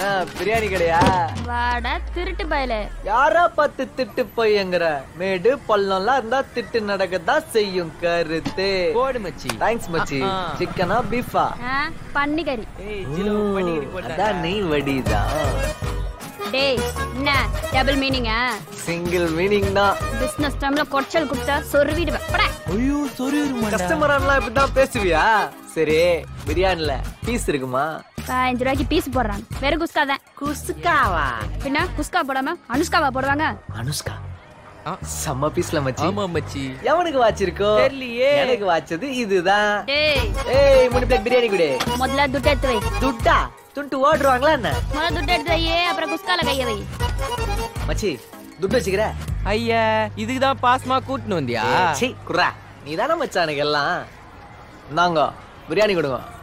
என்ன பிரியாணி கடையா வாடா திருட்டு பயலே யாரா பார்த்து திட்டு பையங்கிற மேடு பள்ளம்லாம் இருந்தா திட்டு நடக்கத்தான் செய்யும் கருத்து போடு மச்சி தேங்க்ஸ் மச்சி ஆ, ஆ. சிக்கனா பீஃபா ஆ, பன்னிக்கறி ஏய் ஜிலோ பண்ணிக்கிட்டு போட்டா அதான் நெய் வடிதான் டேய் என்ன டபுள் மீனிங்கா சிங்கிள் மீனிங் தான் பிசினஸ் டைம்ல கொச்சல் கொடுத்தா சொருவிடுவேன் போடா. ஐயோ சொரியுருமாடா கஸ்டமர்லாம் இப்படிதான் பேசுவியா சரி பிரியாணில பீஸ் இருக்குமா பதினஞ்சு ரூபாய்க்கு பீஸ் போடுறாங்க வெறும் குஸ்கா தான் குஸ்காவா பின்ன குஸ்கா போடாம அனுஷ்காவா போடுவாங்க அனுஷ்கா ஆ. செம்ம பீஸ்ல மச்சி ஆமா மச்சி எவனுக்கு வாச்சிருக்கோ தெரியலையே. எனக்கு வாச்சது இதுதான் டேய் ஏய் மூணு பிளேட் பிரியாணி கொடு முதல்ல துட்டு எடுத்து வை துட்டா துண்டு ஓடுறாங்களா என்ன முதல்ல துட்டு எடுத்து வையே அப்புறம் குஸ்கால கைய வை மச்சி துட்டு வச்சுக்கிற ஐயா இதுக்கு தான் பாஸ்மா கூட்டின்னு வந்தியா சி குர்ரா நீ தானே மச்சானுக்கு எல்லாம் இந்தாங்க பிரியாணி கொடுங்க